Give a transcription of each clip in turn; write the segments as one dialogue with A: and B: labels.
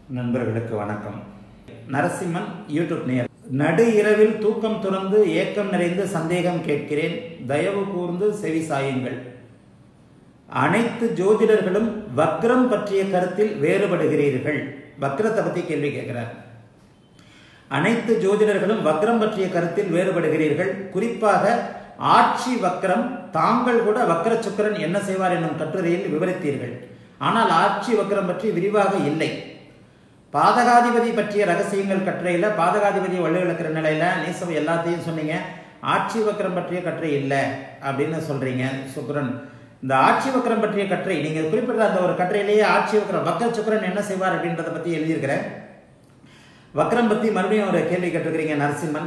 A: நண்பர்களுக்கு வணக்கம் நரசிம்மன் யூடியூப் நேயர் நடு இரவில் தூக்கம் துறந்து ஏக்கம் நிறைந்து சந்தேகம் கேட்கிறேன் தயவு கூர்ந்து செவி சாயுங்கள் அனைத்து ஜோதிடர்களும் வக்ரம் பற்றிய கருத்தில் வேறுபடுகிறீர்கள் வக்ரத்தை பத்தி கேள்வி கேட்கிறார் அனைத்து ஜோதிடர்களும் வக்ரம் பற்றிய கருத்தில் வேறுபடுகிறீர்கள் குறிப்பாக ஆட்சி வக்ரம் தாங்கள் கூட வக்ர சுக்கரன் என்ன செய்வார் என்னும் கட்டுரையில் விவரித்தீர்கள் ஆனால் ஆட்சி வக்ரம் பற்றி விரிவாக இல்லை பாதகாதிபதி பற்றிய ரகசியங்கள் கட்டுரையில பாதகாதிபதி வள்ளுவிழக்கிற நிலையில நீசம் எல்லாத்தையும் சொன்னீங்க ஆட்சி வக்ரம் பற்றிய கட்டுரை இல்லை அப்படின்னு சொல்றீங்க சுக்கரன் இந்த ஆட்சி வக்ரம் பற்றிய கட்டுரை நீங்க குறிப்பிட்ட அந்த ஒரு கட்டுரையிலேயே ஆட்சி வக்ரம் வக்கர சுக்கரன் என்ன செய்வார் அப்படின்றத பத்தி எழுதியிருக்கிறேன் வக்ரம் பத்தி மறுபடியும் ஒரு கேள்வி கேட்டிருக்கிறீங்க நரசிம்மன்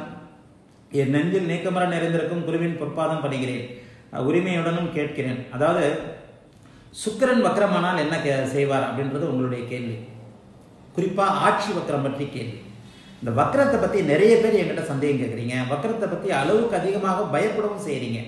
A: என் நெஞ்சில் நீக்கமர நிறைந்திருக்கும் குருவின் பொற்பாதம் பணிகிறேன் உரிமையுடனும் கேட்கிறேன் அதாவது சுக்கிரன் வக்ரமானால் என்ன கே- செய்வார் அப்படின்றது உங்களுடைய கேள்வி குறிப்பா ஆட்சி வக்ரம் பற்றி கேள்வி இந்த வக்ரத்தை பத்தி நிறைய பேர் என்கிட்ட சந்தேகம் கேட்குறீங்க வக்ரத்தை பத்தி அளவுக்கு அதிகமாக பயப்படவும் செய்றீங்க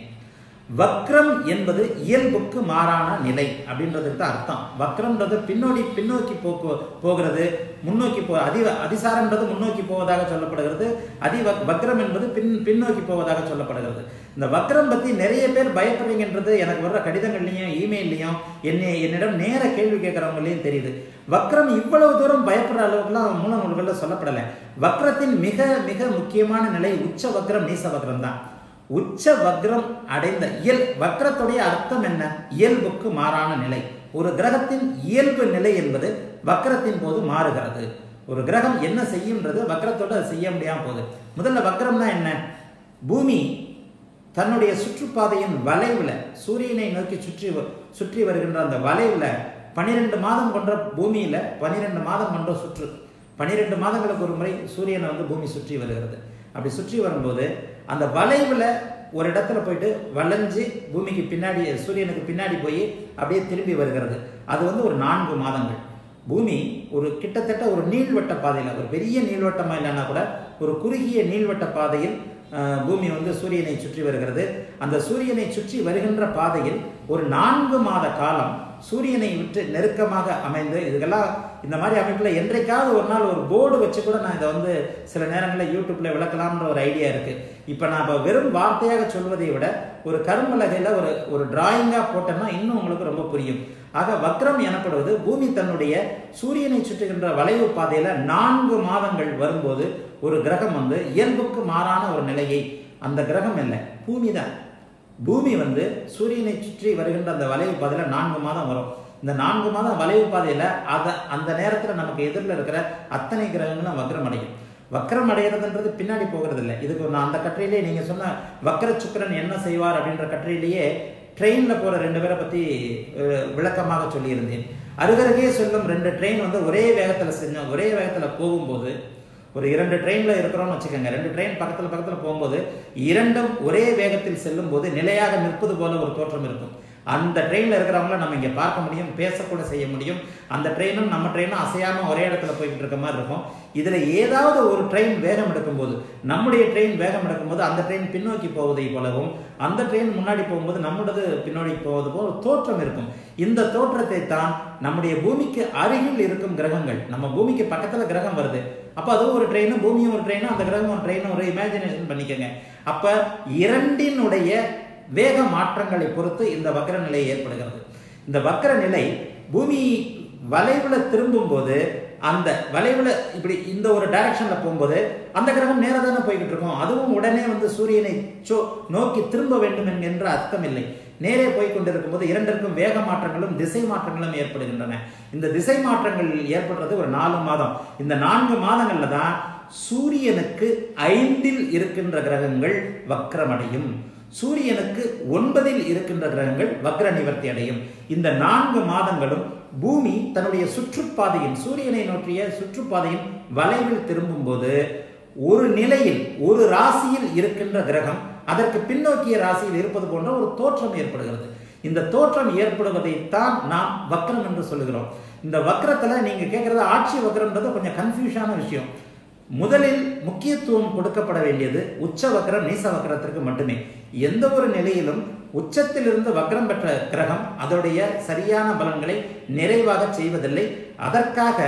A: வக்ரம் என்பது இயல்புக்கு மாறான நிலை அப்படின்றதுக்கு தான் அர்த்தம் வக்ரம்ன்றது பின்னோடி பின்னோக்கி போக்கு போகிறது முன்னோக்கி போ அதி அதிசாரம்ன்றது முன்னோக்கி போவதாக சொல்லப்படுகிறது அதி வக்- வக்ரம் என்பது பின் பின்னோக்கி போவதாக சொல்லப்படுகிறது இந்த வக்ரம் பத்தி நிறைய பேர் பயப்படுறீங்கன்றது எனக்கு வர்ற கடிதங்கள்லையும் இமெயில்லையும் என்னை என்னிடம் நேர கேள்வி கேட்கறவங்களையும் தெரியுது வக்ரம் இவ்வளவு தூரம் பயப்படுற அளவுக்குலாம் மூல நூல்களில் சொல்லப்படலை வக்ரத்தின் மிக மிக முக்கியமான நிலை உச்ச வக்ரம் நீச வக்ரம் தான் உச்ச வக்ரம் அடைந்த இயல் வக்ரத்துடைய அர்த்தம் என்ன இயல்புக்கு மாறான நிலை ஒரு கிரகத்தின் இயல்பு நிலை என்பது வக்ரத்தின் போது மாறுகிறது ஒரு கிரகம் என்ன செய்யும்ன்றது வக்ரத்தோட அது செய்ய முடியாம போகுது முதல்ல வக்ரம்னா என்ன பூமி தன்னுடைய சுற்றுப்பாதையின் வளைவுல சூரியனை நோக்கி சுற்றி வ- சுற்றி வருகின்ற அந்த வளைவுல பனிரெண்டு மாதம் கொண்ட பூமியில பனிரெண்டு மாதம் கொண்ட சுற்று பனிரெண்டு மாதங்களுக்கு ஒரு முறை சூரியனை வந்து பூமி சுற்றி வருகிறது அப்படி சுற்றி வரும்போது அந்த வளைவுல ஒரு இடத்துல போயிட்டு வளைஞ்சு பூமிக்கு பின்னாடி சூரியனுக்கு பின்னாடி போய் அப்படியே திரும்பி வருகிறது அது வந்து ஒரு நான்கு மாதங்கள் பூமி ஒரு கிட்டத்தட்ட ஒரு நீள்வட்ட பாதையில் ஒரு பெரிய நீள்வட்டமா இல்லைன்னா கூட ஒரு குறுகிய நீள்வட்ட பாதையில் அஹ், பூமி வந்து சூரியனை சுற்றி வருகிறது அந்த சூரியனை சுற்றி வருகின்ற பாதையில் ஒரு நான்கு மாத காலம் சூரியனை விட்டு நெருக்கமாக அமைந்து இதுக்கெல்லாம் இந்த மாதிரி அமைப்பில் என்றைக்காவது ஒரு நாள் ஒரு போர்டு வச்சு கூட நான் இதை வந்து சில நேரங்களில் யூடியூப்ல விளக்கலாம்ன்ற ஒரு ஐடியா இருக்கு இப்போ நான் இப்போ வெறும் வார்த்தையாக சொல்வதை விட ஒரு கரும்பலகையில் ஒரு ஒரு டிராயிங்காக போட்டேன்னா இன்னும் உங்களுக்கு ரொம்ப புரியும் ஆக வக்ரம் எனப்படுவது பூமி தன்னுடைய சூரியனை சுற்றுகின்ற வளைவு பாதையில நான்கு மாதங்கள் வரும்போது ஒரு கிரகம் வந்து இயல்புக்கு மாறான ஒரு நிலையை அந்த கிரகம் இல்லை பூமி தான் பூமி வந்து சூரியனை சுற்றி வருகின்ற அந்த வளைவு பாதையில நான்கு மாதம் வரும் இந்த நான்கு மாதம் வளைவு பாதையில அத அந்த நேரத்துல நமக்கு எதிரில் இருக்கிற அத்தனை கிரகங்களும் வக்ரம் அடையும் வக்ரம் அடைகிறதுன்றது பின்னாடி போகிறது இல்லை இதுக்கு நான் அந்த கட்டுரையிலே நீங்க சொன்ன வக்ர சுக்கிரன் என்ன செய்வார் அப்படின்ற கட்டுரையிலேயே ட்ரெயின்ல போற ரெண்டு பேரை பத்தி அஹ், விளக்கமாக சொல்லியிருந்தேன் அருகருகே செல்லும் ரெண்டு ட்ரெயின் வந்து ஒரே வேகத்துல செஞ்ச ஒரே வேகத்துல போகும்போது ஒரு இரண்டு ட்ரெயின்ல இருக்கிறோம்னு வச்சுக்கோங்க ரெண்டு ட்ரெயின் பக்கத்துல பக்கத்துல போகும்போது இரண்டும் ஒரே வேகத்தில் செல்லும் போது நிலையாக நிற்பது போல ஒரு தோற்றம் இருக்கும் அந்த ட்ரெயின்ல இருக்கிறவங்கள நம்ம இங்க பார்க்க முடியும் பேசக்கூட செய்ய முடியும் அந்த ட்ரெயினும் நம்ம ட்ரெயினும் அசையாம ஒரே இடத்துல போய்கிட்டு இருக்க மாதிரி இருக்கும் இதுல ஏதாவது ஒரு ட்ரெயின் வேகம் எடுக்கும்போது நம்முடைய ட்ரெயின் வேகம் எடுக்கும்போது அந்த ட்ரெயின் பின்னோக்கி போவதை போலவும் அந்த ட்ரெயின் முன்னாடி போகும்போது நம்முடையது பின்னாடி போவது போல தோற்றம் இருக்கும் இந்த தோற்றத்தை தான் நம்முடைய பூமிக்கு அருகில் இருக்கும் கிரகங்கள் நம்ம பூமிக்கு பக்கத்துல கிரகம் வருது அப்ப அதுவும் ஒரு ட்ரெயினும் பூமியும் ஒரு ட்ரெயினும் அந்த கிரகம் ஒரு ட்ரெயினும் ஒரு இமேஜினேஷன் பண்ணிக்கோங்க அப்ப இரண்டினுடைய வேக மாற்றங்களை பொறுத்து இந்த வக்ர நிலை ஏற்படுகிறது இந்த வக்ர நிலை பூமி வளைவுல திரும்பும் போது அந்த வளைவுல இப்படி இந்த ஒரு டைரக்ஷன்ல போகும்போது அந்த கிரகம் நேரா தானே போய்கிட்டு இருக்கும் அதுவும் உடனே வந்து சூரியனை சோ நோக்கி திரும்ப வேண்டும் என்கின்ற அர்த்தம் இல்லை நேரே போய் கொண்டிருக்கும் போது இரண்டிற்கும் வேக மாற்றங்களும் திசை மாற்றங்களும் ஏற்படுகின்றன இந்த திசை மாற்றங்கள் ஏற்படுறது ஒரு நாலு மாதம் இந்த நான்கு மாதங்கள்ல தான் சூரியனுக்கு ஐந்தில் இருக்கின்ற கிரகங்கள் வக்ரமடையும் சூரியனுக்கு ஒன்பதில் இருக்கின்ற கிரகங்கள் வக்ர நிவர்த்தி அடையும் இந்த நான்கு மாதங்களும் பூமி தன்னுடைய சுற்றுப்பாதையின் சூரியனை நோக்கிய சுற்றுப்பாதையின் வளைவில் திரும்பும் போது ஒரு நிலையில் ஒரு ராசியில் இருக்கின்ற கிரகம் அதற்கு பின்னோக்கிய ராசியில் இருப்பது போன்ற ஒரு தோற்றம் ஏற்படுகிறது இந்த தோற்றம் ஏற்படுவதைத்தான் நாம் வக்ரம் என்று சொல்லுகிறோம் இந்த வக்ரத்துல நீங்க கேட்கறது ஆட்சி வக்ரம்ன்றது கொஞ்சம் கன்ஃபியூஷனான விஷயம் முதலில் முக்கியத்துவம் கொடுக்கப்பட வேண்டியது உச்ச வக்ரம் நீச வக்ரத்திற்கு மட்டுமே எந்த ஒரு நிலையிலும் உச்சத்திலிருந்து வக்ரம் பெற்ற கிரகம் அதோடைய சரியான பலன்களை நிறைவாக செய்வதில்லை அதற்காக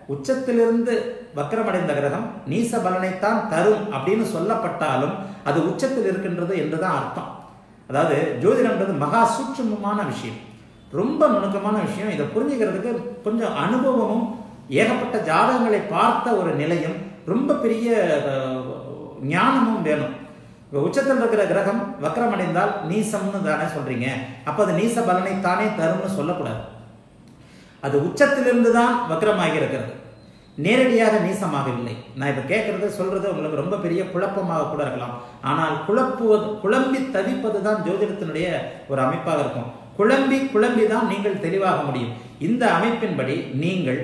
A: உச்சத்திலிருந்து வக்கரமடைந்த கிரகம் நீச பலனைத்தான் தரும் அப்படின்னு சொல்லப்பட்டாலும் அது உச்சத்தில் இருக்கின்றது என்றுதான் அர்த்தம் அதாவது ஜோதிடம்ன்றது மகா சூட்சமமான விஷயம் ரொம்ப நுணுக்கமான விஷயம் இதை புரிஞ்சுக்கிறதுக்கு கொஞ்சம் அனுபவமும் ஏகப்பட்ட ஜாதகங்களை பார்த்த ஒரு நிலையும் ரொம்ப பெரிய அஹ், ஞானமும் வேணும் இப்போ உச்சத்தில் இருக்கிற கிரகம் வக்கரமடைந்தால் நீசம்னு தானே சொல்றீங்க அப்போ அது நீச பலனை தானே தரும்னு சொல்லக்கூடாது அது உச்சத்திலிருந்து தான் வக்ரமாகி இருக்கிறது நேரடியாக நீசமாகவில்லை நான் இப்போ கேட்கறது சொல்றது உங்களுக்கு ரொம்ப பெரிய குழப்பமாக கூட இருக்கலாம் ஆனால் குழப்புவது குழம்பி தவிப்பது தான் ஜோதிடத்தினுடைய ஒரு அமைப்பாக இருக்கும் குழம்பி குழம்பி தான் நீங்கள் தெளிவாக முடியும் இந்த அமைப்பின்படி நீங்கள்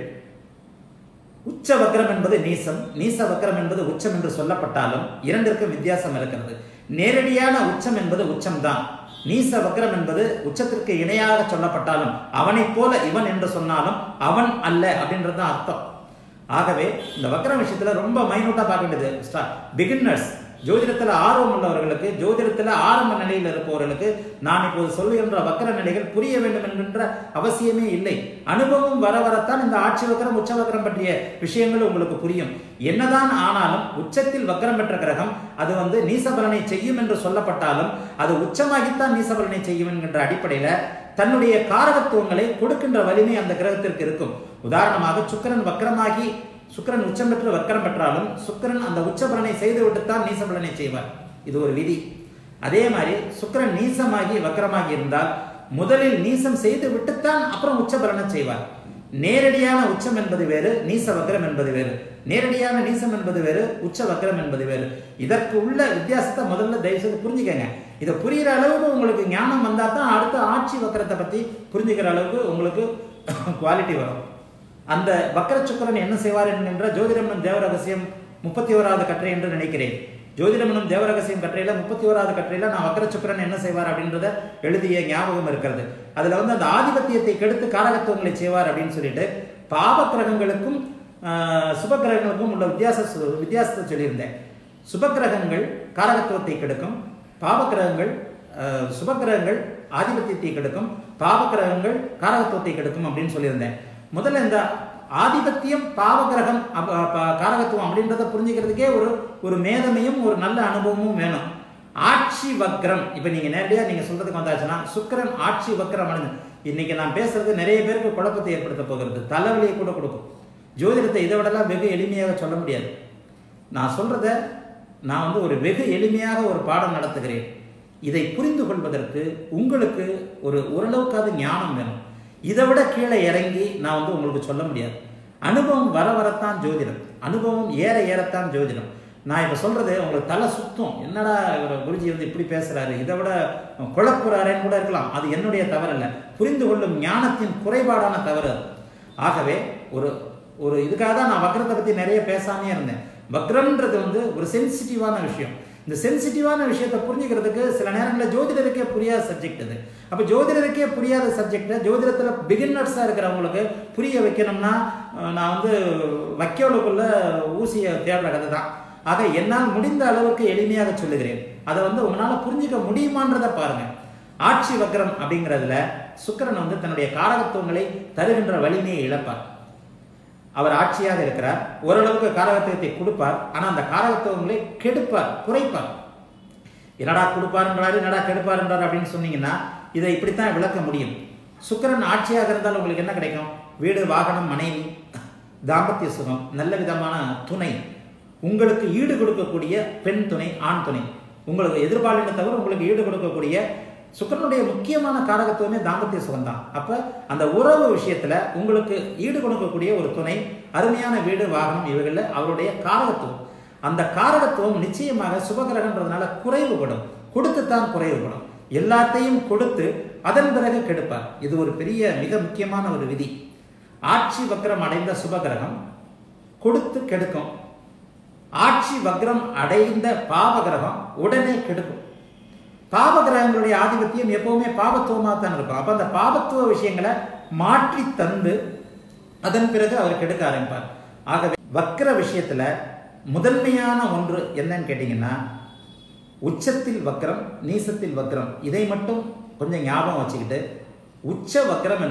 A: உச்ச வக்ரம் என்பது நீசம் நீச வக்ரம் என்பது உச்சம் என்று சொல்லப்பட்டாலும் இரண்டிற்கும் வித்தியாசம் இருக்கிறது நேரடியான உச்சம் என்பது உச்சம்தான் நீச வக்ரம் என்பது உச்சத்திற்கு இணையாக சொல்லப்பட்டாலும் அவனைப் போல இவன் என்று சொன்னாலும் அவன் அல்ல அப்படின்றது தான் அர்த்தம் ஆகவே இந்த வக்ரம் விஷயத்துல ரொம்ப மைனூட்டா பார்க்க வேண்டியது பிகின்னர்ஸ் ஜோதிடத்துல ஆர்வம் உள்ளவர்களுக்கு ஜோதிடத்துல ஆரம்ப நிலையில் இருப்பவர்களுக்கு நான் இப்போது சொல்லுகின்ற வக்கர நிலைகள் புரிய வேண்டும் என்கின்ற அவசியமே இல்லை அனுபவம் வர வரத்தான் இந்த ஆட்சி வக்கரம் உச்ச வக்கரம் பற்றிய விஷயங்கள் உங்களுக்கு புரியும் என்னதான் ஆனாலும் உச்சத்தில் வக்கரம் பெற்ற கிரகம் அது வந்து நீசபலனை செய்யும் என்று சொல்லப்பட்டாலும் அது உச்சமாகித்தான் நீசபலனை செய்யும் என்கின்ற அடிப்படையில தன்னுடைய காரகத்துவங்களை கொடுக்கின்ற வலிமை அந்த கிரகத்திற்கு இருக்கும் உதாரணமாக சுக்கிரன் வக்கரமாகி சுக்கிரன் உச்சம் பெற்று வக்கரம் பெற்றாலும் சுக்கிரன் அந்த உச்ச பலனை செய்துவிட்டுத்தான் நீச பலனை செய்வார் இது ஒரு விதி அதே மாதிரி சுக்கிரன் நீசமாகி வக்கரமாகி இருந்தால் முதலில் நீசம் செய்து விட்டுத்தான் அப்புறம் உச்ச பலனை செய்வார் நேரடியான உச்சம் என்பது வேறு நீச வக்கரம் என்பது வேறு நேரடியான நீசம் என்பது வேறு உச்ச வக்கரம் என்பது வேறு இதற்கு உள்ள வித்தியாசத்தை முதல்ல தயவு செய்து புரிஞ்சுக்கங்க இதை புரிகிற அளவுக்கு உங்களுக்கு ஞானம் வந்தா தான் அடுத்த ஆட்சி வக்கரத்தை பத்தி புரிஞ்சுக்கிற அளவுக்கு உங்களுக்கு குவாலிட்டி வரும் அந்த வக்கர சுக்கரன் என்ன செய்வார் என்கின்ற ஜோதிடமனம் தேவரகசியம் முப்பத்தி ஓராவது கற்றை என்று நினைக்கிறேன் ஜோதிடமனம் தேவரகசியம் கற்றையில முப்பத்தி ஓராவது கற்றையில நான் வக்கர சுக்கரன் என்ன செய்வார் அப்படின்றத எழுதிய ஞாபகம் இருக்கிறது அதுல வந்து அந்த ஆதிபத்தியத்தை கெடுத்து காரகத்துவங்களை செய்வார் அப்படின்னு சொல்லிட்டு பாவ கிரகங்களுக்கும் ஆஹ், சுப கிரகங்களுக்கும் உள்ள வித்தியாச வித்தியாசத்தை சொல்லியிருந்தேன் சுப கிரகங்கள் காரகத்துவத்தை கெடுக்கும் பாவ கிரகங்கள் ஆஹ், சுப கிரகங்கள் ஆதிபத்தியத்தை கெடுக்கும் பாவ கிரகங்கள் காரகத்துவத்தை கெடுக்கும் அப்படின்னு சொல்லியிருந்தேன் முதல்ல இந்த ஆதிபத்தியம் பாவகிரகம் அப்ப- அப்ப- காரகத்துவம் அப்படின்றத புரிஞ்சுக்கிறதுக்கே ஒரு ஒரு மேதமையும் ஒரு நல்ல அனுபவமும் வேணும் ஆட்சி வக்ரம் இப்ப நீங்க நேரடியா நீங்க சொல்றதுக்கு வந்தாச்சுன்னா சுக்கிரன் ஆட்சி வக்ரம் அடைஞ்சு இன்னைக்கு நான் பேசுறது நிறைய பேருக்கு குழப்பத்தை ஏற்படுத்த போகிறது தலைவலியை கூட கொடுக்கும் ஜோதிடத்தை இதை விடலாம் வெகு எளிமையாக சொல்ல முடியாது நான் சொல்றத நான் வந்து ஒரு வெகு எளிமையாக ஒரு பாடம் நடத்துகிறேன் இதை புரிந்து கொள்வதற்கு உங்களுக்கு ஒரு ஓரளவுக்காவது ஞானம் வேணும் இதை விட கீழே இறங்கி நான் வந்து உங்களுக்கு சொல்ல முடியாது அனுபவம் வர வரத்தான் ஜோதிடம் அனுபவம் ஏற ஏறத்தான் ஜோதிடம் நான் இப்போ சொல்றது உங்களுக்கு தலை சுத்தம் என்னடா இவர் குருஜி வந்து இப்படி பேசுறாரு இதை விட குழப்புறாரேன்னு கூட இருக்கலாம் அது என்னுடைய தவறு இல்லை புரிந்து கொள்ளும் ஞானத்தின் குறைபாடான தவறு அது ஆகவே ஒரு ஒரு இதுக்காக தான் நான் வக்ரத்தை பத்தி நிறைய பேசாமே இருந்தேன் வக்ரம்ன்றது வந்து ஒரு சென்சிட்டிவான விஷயம் இந்த சென்சிட்டிவான விஷயத்தை புரிஞ்சுக்கிறதுக்கு சில நேரங்களில் ஜோதிடருக்கே புரியாத சப்ஜெக்ட் இது அப்போ ஜோதிடருக்கே புரியாத சப்ஜெக்டை ஜோதிடத்தில் பிகினர்ஸாக இருக்கிறவங்களுக்கு புரிய வைக்கணும்னா அஹ், நான் வந்து வைக்கோலுக்குள்ள ஊசியை தேடுற கதை தான் ஆக என்னால் முடிந்த அளவுக்கு எளிமையாக சொல்லுகிறேன் அதை வந்து உங்களால் புரிஞ்சுக்க முடியுமான்றதை பாருங்க ஆட்சி வக்ரம் அப்படிங்கிறதுல சுக்கிரன் வந்து தன்னுடைய காரகத்துவங்களை தருகின்ற வலிமையை இழப்பார் அவர் ஆட்சியாக இருக்கிறார் ஓரளவுக்கு காரகத்துவத்தை கொடுப்பார் ஆனா அந்த காரகத்துவங்களை கெடுப்பார் குறைப்பார் என்னடா கொடுப்பாருன்றாரு என்னடா கெடுப்பாருன்றாரு அப்படின்னு சொன்னீங்கன்னா இதை இப்படித்தான் விளக்க முடியும் சுக்கிரன் ஆட்சியாக இருந்தால் உங்களுக்கு என்ன கிடைக்கும் வீடு வாகனம் மனைவி தாம்பத்திய சுகம் நல்ல விதமான துணை உங்களுக்கு ஈடு கொடுக்கக்கூடிய பெண் துணை ஆண் துணை உங்களுக்கு எதிர்பாலினை தவிர உங்களுக்கு ஈடு கொடுக்கக்கூடிய சுக்கரனுடைய முக்கியமான காரகத்துவமே தாம்பத்திய சுகம் தான் அப்ப அந்த உறவு விஷயத்துல உங்களுக்கு ஈடு கொடுக்கக்கூடிய ஒரு துணை அருமையான வீடு வாகனம் இவைகள்ல அவருடைய காரகத்துவம் அந்த காரகத்துவம் நிச்சயமாக சுபகிரகன்றதுனால குறைவுபடும் கொடுத்துத்தான் குறைவுபடும் எல்லாத்தையும் கொடுத்து அதன் பிறகு கெடுப்பார் இது ஒரு பெரிய மிக முக்கியமான ஒரு விதி ஆட்சி வக்ரம் அடைந்த சுபகிரகம் கொடுத்து கெடுக்கும் ஆட்சி வக்ரம் அடைந்த பாவகிரகம் உடனே கெடுக்கும் பாவ கிரகங்களுடைய ஆதிபத்தியம் எப்பவுமே பாவத்துவமாக தான் இருக்கும் அப்ப அந்த பாவத்துவ விஷயங்களை மாற்றி தந்து அதன் பிறகு அவர் கெடுக்க ஆரம்பிப்பார் ஆகவே வக்ர விஷயத்துல முதன்மையான ஒன்று என்னன்னு கேட்டீங்கன்னா உச்சத்தில் வக்ரம் நீசத்தில் வக்ரம் இதை மட்டும் கொஞ்சம் ஞாபகம் வச்சுக்கிட்டு உச்ச வக்ரம் என்பது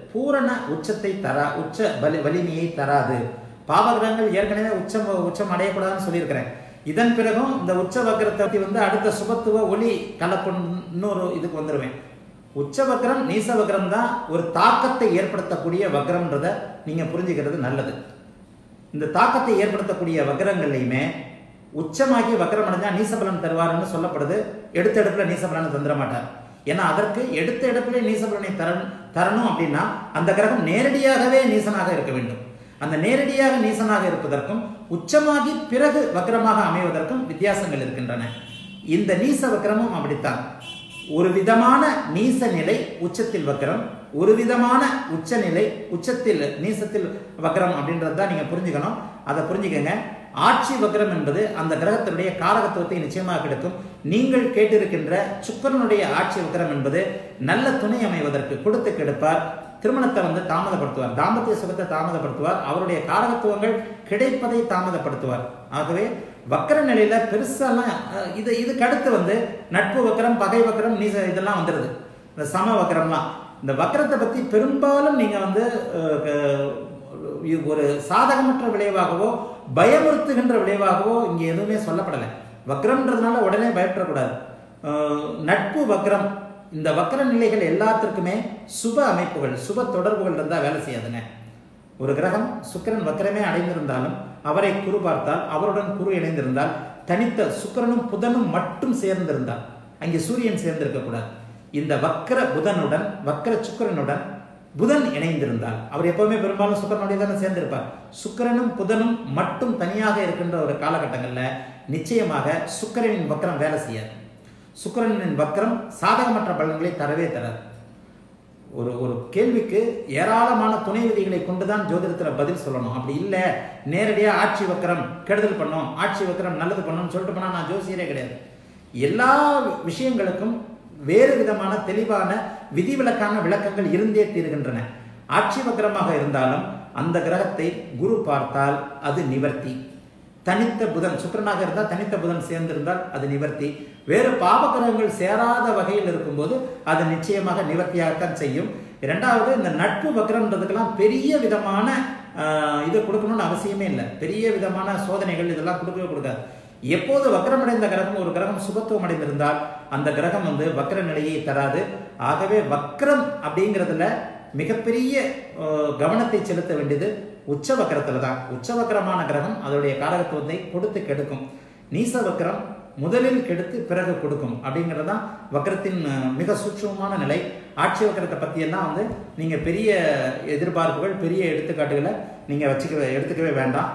A: பூரண உச்சத்தை தரா உச்ச வலி வலிமையை தராது பாவகிரகங்கள் ஏற்கனவே உச்சம் உச்சம் அடையக்கூடாதுன்னு சொல்லியிருக்கிறேன் இதன் பிறகும் இந்த உச்ச வக்கரத்தை பத்தி வந்து அடுத்த சுபத்துவ ஒளி கலப்பு இன்னொரு இதுக்கு வந்துருவேன் உச்ச வக்கரம் நீச வக்கரம் தான் ஒரு தாக்கத்தை ஏற்படுத்தக்கூடிய வக்கரம்ன்றத நீங்க புரிஞ்சுக்கிறது நல்லது இந்த தாக்கத்தை ஏற்படுத்தக்கூடிய வக்கரங்கள்லையுமே உச்சமாகி வக்கரம் அடைஞ்சா நீசபலன் தருவாருன்னு சொல்லப்படுது எடுத்த எடுப்புல நீசபலனை தந்துட மாட்டார் ஏன்னா அதற்கு எடுத்த எடுப்பிலே நீசபலனை தர தரணும் அப்படின்னா அந்த கிரகம் நேரடியாகவே நீசனாக இருக்க வேண்டும் அந்த நேரடியாக நீசனாக இருப்பதற்கும் உச்சமாகி பிறகு வக்கரமாக அமைவதற்கும் வித்தியாசங்கள் இருக்கின்றன இந்த நீச வக்கரமும் அப்படித்தான் ஒரு விதமான நீச நிலை உச்சத்தில் வக்கரம் ஒரு விதமான உச்ச நிலை உச்சத்தில் நீசத்தில் வக்கரம் அப்படின்றது தான் நீங்க புரிஞ்சுக்கணும் அதை புரிஞ்சுக்கங்க ஆட்சி வக்கரம் என்பது அந்த கிரகத்தினுடைய காரகத்துவத்தை நிச்சயமாக கிடைக்கும் நீங்கள் கேட்டிருக்கின்ற சுக்கரனுடைய ஆட்சி வக்கரம் என்பது நல்ல துணை அமைவதற்கு கொடுத்து கெடுப்பார் திருமணத்தை வந்து தாமதப்படுத்துவார் தாம்பத்திய சுகத்தை தாமதப்படுத்துவார் அவருடைய காரகத்துவங்கள் கிடைப்பதை தாமதப்படுத்துவார் ஆகவே வக்கர நிலையில பெருசாலாம் அஹ், இது இதுக்கு அடுத்து வந்து நட்பு வக்கரம் பகை வக்கரம் நீச இதெல்லாம் வந்துடுது இந்த சம வக்கரம்லாம் இந்த வக்கரத்தை பத்தி பெரும்பாலும் நீங்க வந்து அஹ், க- இது ஒரு சாதகமற்ற விளைவாகவோ பயமுறுத்துகின்ற விளைவாகவோ இங்க எதுவுமே சொல்லப்படலை வக்ரம்ன்றதுனால உடனே பயப்படக்கூடாது அஹ், நட்பு வக்ரம் இந்த வக்ர நிலைகள் எல்லாத்திற்குமே சுப அமைப்புகள் சுப தொடர்புகள் இருந்தால் வேலை செய்யாதுங்க ஒரு கிரகம் சுக்கிரன் வக்கரமே அடைந்திருந்தாலும் அவரை குரு பார்த்தால் அவருடன் குரு இணைந்திருந்தால் தனித்த சுக்கிரனும் புதனும் மட்டும் சேர்ந்திருந்தால் அங்கே சூரியன் சேர்ந்திருக்க கூடாது இந்த வக்கர புதனுடன் வக்கர சுக்கிரனுடன் புதன் இணைந்திருந்தால் அவர் எப்பவுமே பெரும்பாலும் சுக்கிரனுடைய தானே சேர்ந்திருப்பார் சுக்கிரனும் புதனும் மட்டும் தனியாக இருக்கின்ற ஒரு காலகட்டங்கள்ல நிச்சயமாக சுக்கிரனின் வக்கரம் வேலை செய்யாது சுக்கிரனின் வக்கரம் சாதகமற்ற பலன்களை தரவே தராது ஒரு ஒரு கேள்விக்கு ஏராளமான துணை விதிகளை கொண்டுதான் ஜோதிடத்துல பதில் சொல்லணும் அப்படி இல்லை நேரடியா ஆட்சி வக்கரம் கெடுதல் பண்ணும் ஆட்சி வக்கரம் நல்லது பண்ணும்னு சொல்லிட்டு போனா நான் ஜோசியரே கிடையாது எல்லா விஷயங்களுக்கும் வேறு விதமான தெளிவான விதிவிலக்கான விளக்கங்கள் இருந்தே தீருகின்றன ஆட்சி வக்கரமாக இருந்தாலும் அந்த கிரகத்தை குரு பார்த்தால் அது நிவர்த்தி தனித்த புதன் சுக்கிரனாக இருந்தால் தனித்த புதன் சேர்ந்திருந்தால் அது நிவர்த்தி வேறு பாவகிரகங்கள் சேராத வகையில் இருக்கும்போது அது நிச்சயமாக நிவர்த்தியாகத்தான் செய்யும் இரண்டாவது இந்த நட்பு வக்ரம்ன்றதுக்கெல்லாம் பெரிய விதமான ஆஹ், இது கொடுக்கணும்னு அவசியமே இல்லை பெரிய விதமான சோதனைகள் இதெல்லாம் கொடுக்கவே கொடுக்காது எப்போது வக்ரமடைந்த கிரகம் ஒரு கிரகம் சுபத்துவம் அடைந்திருந்தால் அந்த கிரகம் வந்து வக்ர நிலையை தராது ஆகவே வக்ரம் அப்படிங்கிறதுல மிகப்பெரிய அஹ், கவனத்தை செலுத்த வேண்டியது உச்ச வக்கரத்துல தான் உச்ச வக்கரமான கிரகம் அதோடைய காரகத்துவத்தை கொடுத்து கெடுக்கும் நீச வக்கரம் முதலில் கெடுத்து பிறகு கொடுக்கும் அப்படிங்கிறது தான் வக்கரத்தின் அஹ், மிக சூட்சமமான நிலை ஆட்சி வக்கரத்தை பற்றியெல்லாம் வந்து நீங்கள் பெரிய எதிர்பார்ப்புகள் பெரிய எடுத்துக்காட்டுகளை நீங்கள் வச்சுக்க எடுத்துக்கவே வேண்டாம்